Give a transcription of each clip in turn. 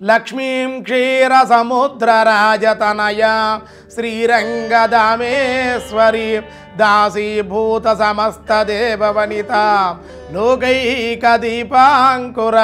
లక్ష్మీం క్షీరసముద్రరాజతనయ శ్రీరంగదామేశ్వరి దాసీభూత సమస్తదేవవనిత లోకైక దీపాంకుర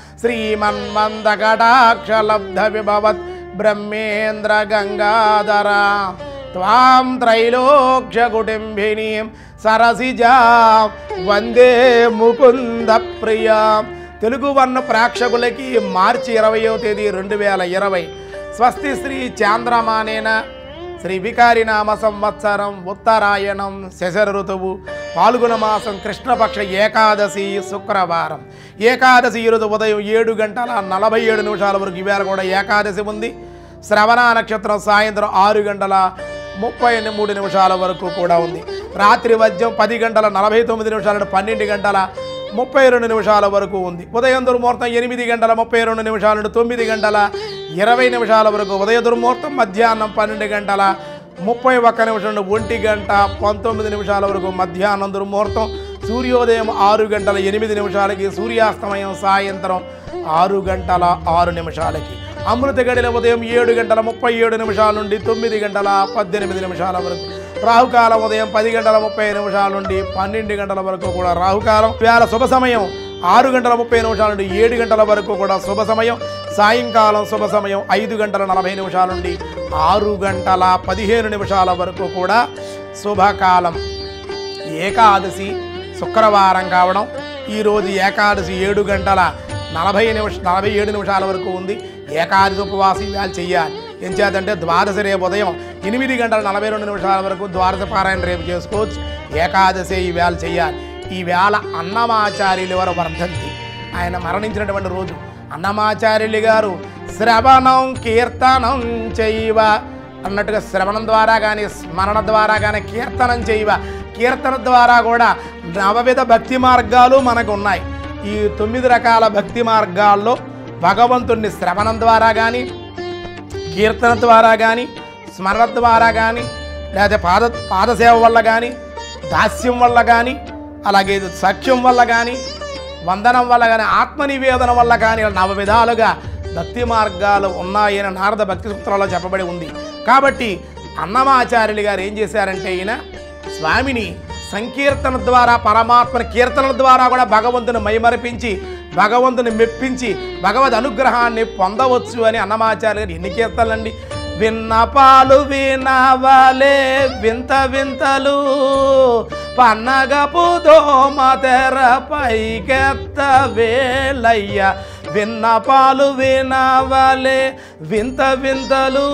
శ్రీమన్మందకటాక్షలబ్ధ విభవత్ బ్రహ్మేంద్ర గంగాధర త్వాం త్రైలోక్యకుటుంబినీం సరసిజా వందే ముకుంద ప్రియా తెలుగు వర్ణ ప్రేక్షకులకి మార్చి ఇరవయో తేదీ రెండు వేల ఇరవై స్వస్తి శ్రీ చాంద్రమానేన శ్రీ వికారినామ సంవత్సరం ఉత్తరాయణం శశర ఋతువు పాల్గొన మాసం కృష్ణపక్ష ఏకాదశి శుక్రవారం ఏకాదశి ఈరోజు ఉదయం ఏడు గంటల నలభై ఏడు నిమిషాల వరకు ఈవేళ కూడా ఏకాదశి ఉంది శ్రవణ నక్షత్రం సాయంత్రం ఆరు గంటల ముప్పై మూడు నిమిషాల వరకు కూడా ఉంది రాత్రి వద్యం పది గంటల నలభై తొమ్మిది నిమిషాల నుండి పన్నెండు గంటల ముప్పై రెండు నిమిషాల వరకు ఉంది ఉదయం దుర్ముహూర్తం ఎనిమిది గంటల ముప్పై రెండు నిమిషాల నుండి తొమ్మిది గంటల ఇరవై నిమిషాల వరకు ఉదయ దుర్ముహూర్తం మధ్యాహ్నం పన్నెండు గంటల ముప్పై ఒక్క నిమిషం నుండి ఒంటి గంట పంతొమ్మిది నిమిషాల వరకు మధ్యాహ్నం దుర్ముహూర్తం సూర్యోదయం ఆరు గంటల ఎనిమిది నిమిషాలకి సూర్యాస్తమయం సాయంత్రం ఆరు గంటల ఆరు నిమిషాలకి అమృత గడిల ఉదయం ఏడు గంటల ముప్పై ఏడు నిమిషాల నుండి తొమ్మిది గంటల పద్దెనిమిది నిమిషాల వరకు రాహుకాలం ఉదయం పది గంటల ముప్పై నిమిషాల నుండి పన్నెండు గంటల వరకు కూడా రాహుకాలం వేళ శుభ సమయం ఆరు గంటల ముప్పై నిమిషాల నుండి ఏడు గంటల వరకు కూడా శుభ సమయం సాయంకాలం శుభ సమయం ఐదు గంటల నలభై నిమిషాల నుండి ఆరు గంటల పదిహేను నిమిషాల వరకు కూడా శుభకాలం ఏకాదశి శుక్రవారం కావడం ఈరోజు ఏకాదశి ఏడు గంటల నలభై నిమిష నలభై ఏడు నిమిషాల వరకు ఉంది ఏకాదశి ఉపవాసం ఇవాళ చెయ్యాలి ఏం చేద్దంటే ద్వాదశి రేపు ఉదయం ఎనిమిది గంటల నలభై రెండు నిమిషాల వరకు ద్వాదశ పారాయణ రేపు చేసుకోవచ్చు ఏకాదశి ఈవేళ చెయ్యాలి ఈవేళ అన్నమాచార్యుల వారు వర్ధంతి ఆయన మరణించినటువంటి రోజు అన్నమాచార్యులు గారు శ్రవణం కీర్తనం చేయవ అన్నట్టుగా శ్రవణం ద్వారా కానీ స్మరణ ద్వారా కానీ కీర్తనం చేయవ కీర్తన ద్వారా కూడా నవవిధ భక్తి మార్గాలు మనకు ఉన్నాయి ఈ తొమ్మిది రకాల భక్తి మార్గాల్లో భగవంతుణ్ణి శ్రవణం ద్వారా కానీ కీర్తన ద్వారా కానీ స్మరణ ద్వారా కానీ లేదా పాద పాదసేవ వల్ల కానీ దాస్యం వల్ల కానీ అలాగే సఖ్యం వల్ల కానీ వందనం వల్ల కానీ ఆత్మనివేదన వల్ల కానీ ఇలా నవ విధాలుగా భక్తి మార్గాలు ఉన్నాయని నారద భక్తి సూత్రాల్లో చెప్పబడి ఉంది కాబట్టి అన్నమాచార్యులు గారు ఏం చేశారంటే ఈయన స్వామిని సంకీర్తన ద్వారా పరమాత్మని కీర్తనల ద్వారా కూడా భగవంతుని మైమరిపించి భగవంతుని మెప్పించి భగవద్ అనుగ్రహాన్ని పొందవచ్చు అని అన్నమాచార్య గారు ఎన్ని కీర్తనలండి విన్నపాలు వినవలే వింత వింతలు పన్నగపు దోమ తెర పైకెత్త వేలయ్య విన్నపాలు వినవలే వింత వింతలు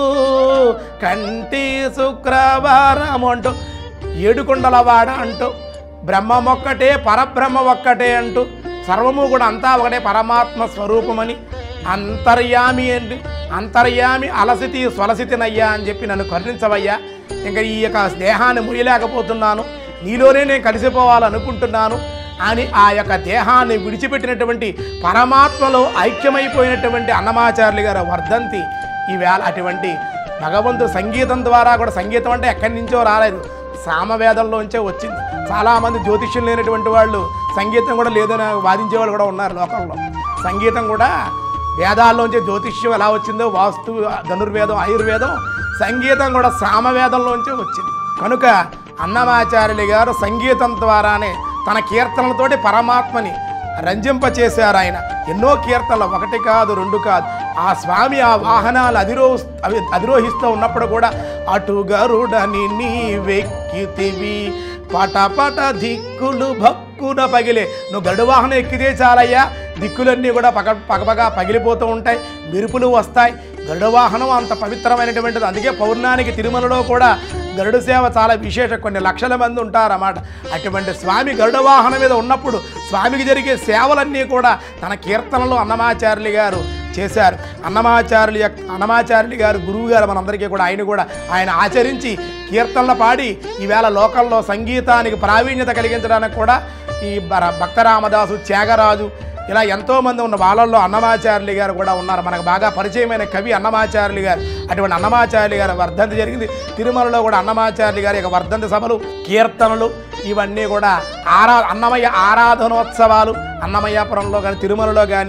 కంటి శుక్రవారం అంటూ ఏడుకొండలవాడ అంటూ బ్రహ్మం ఒక్కటే పరబ్రహ్మ ఒక్కటే అంటూ సర్వము కూడా అంతా ఒకటే పరమాత్మ స్వరూపమని అంతర్యామి అండి అంతర్యామి అలసితి స్వలసితినయ్యా అని చెప్పి నన్ను కరుణించవయ్యా ఇంకా ఈ యొక్క దేహాన్ని ముయ్యలేకపోతున్నాను నీలోనే నేను కలిసిపోవాలనుకుంటున్నాను అని ఆ యొక్క దేహాన్ని విడిచిపెట్టినటువంటి పరమాత్మలో ఐక్యమైపోయినటువంటి అన్నమాచార్యులు గారు వర్ధంతి ఈవేళ అటువంటి భగవంతుడు సంగీతం ద్వారా కూడా సంగీతం అంటే ఎక్కడి నుంచో రాలేదు సామవేదంలోంచే వచ్చింది చాలామంది జ్యోతిష్యం లేనటువంటి వాళ్ళు సంగీతం కూడా లేదని వాదించే వాళ్ళు కూడా ఉన్నారు లోకంలో సంగీతం కూడా వేదాల్లోంచి జ్యోతిష్యం ఎలా వచ్చిందో వాస్తు ధనుర్వేదం ఆయుర్వేదం సంగీతం కూడా సామవేదంలోంచే వచ్చింది కనుక అన్నమాచార్యులు గారు సంగీతం ద్వారానే తన కీర్తనలతోటి పరమాత్మని రంజింపచేశారు ఆయన ఎన్నో కీర్తనలు ఒకటి కాదు రెండు కాదు ఆ స్వామి ఆ వాహనాలు అధిరో అవి అధిరోహిస్తూ ఉన్నప్పుడు కూడా అటు గరుడని నీ వెక్కితివి పట పట దిక్కులు భక్కున పగిలే నువ్వు గరుడు వాహనం ఎక్కితే చాలయ్యా దిక్కులన్నీ కూడా పగ పగపగా పగిలిపోతూ ఉంటాయి మెరుపులు వస్తాయి గరుడ వాహనం అంత పవిత్రమైనటువంటిది అందుకే పౌర్ణానికి తిరుమలలో కూడా గరుడ సేవ చాలా విశేషం కొన్ని లక్షల మంది ఉంటారన్నమాట అటువంటి స్వామి గరుడ వాహనం మీద ఉన్నప్పుడు స్వామికి జరిగే సేవలన్నీ కూడా తన కీర్తనలో అన్నమాచార్యులు గారు చేశారు అన్నమాచార్యులు యొక్క అన్నమాచార్యులు గారు గురువు గారు మనందరికీ కూడా ఆయన కూడా ఆయన ఆచరించి కీర్తనలు పాడి ఈవేళ లోకంలో సంగీతానికి ప్రావీణ్యత కలిగించడానికి కూడా ఈ బర- భక్తరామదాసు త్యాగరాజు ఇలా ఎంతోమంది ఉన్న వాళ్ళల్లో అన్నమాచార్యులు గారు కూడా ఉన్నారు మనకు బాగా పరిచయమైన కవి అన్నమాచార్యులు గారు అటువంటి అన్నమాచార్యులు గారి వర్ధంతి జరిగింది తిరుమలలో కూడా అన్నమాచార్యులు గారి యొక్క వర్ధంతి సభలు కీర్తనలు ఇవన్నీ కూడా ఆరా అన్నమయ్య ఆరాధనోత్సవాలు అన్నమయ్యాపురంలో కానీ తిరుమలలో కానీ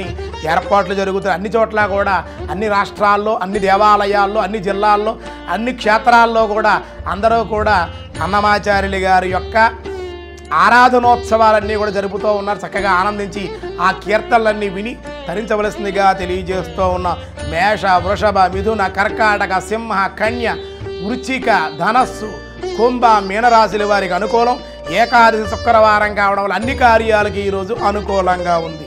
ఏర్పాట్లు జరుగుతాయి అన్ని చోట్ల కూడా అన్ని రాష్ట్రాల్లో అన్ని దేవాలయాల్లో అన్ని జిల్లాల్లో అన్ని క్షేత్రాల్లో కూడా అందరూ కూడా అన్నమాచార్యులు గారి యొక్క ఆరాధనోత్సవాలన్నీ కూడా జరుపుతూ ఉన్నారు చక్కగా ఆనందించి ఆ కీర్తనలన్నీ విని తరించవలసిందిగా తెలియజేస్తూ ఉన్నాం మేష వృషభ మిథున కర్కాటక సింహ కన్య వృచ్చిక ధనస్సు కుంభ మీనరాశుల వారికి అనుకూలం ఏకాదశి శుక్రవారం కావడం వల్ల అన్ని కార్యాలకి ఈరోజు అనుకూలంగా ఉంది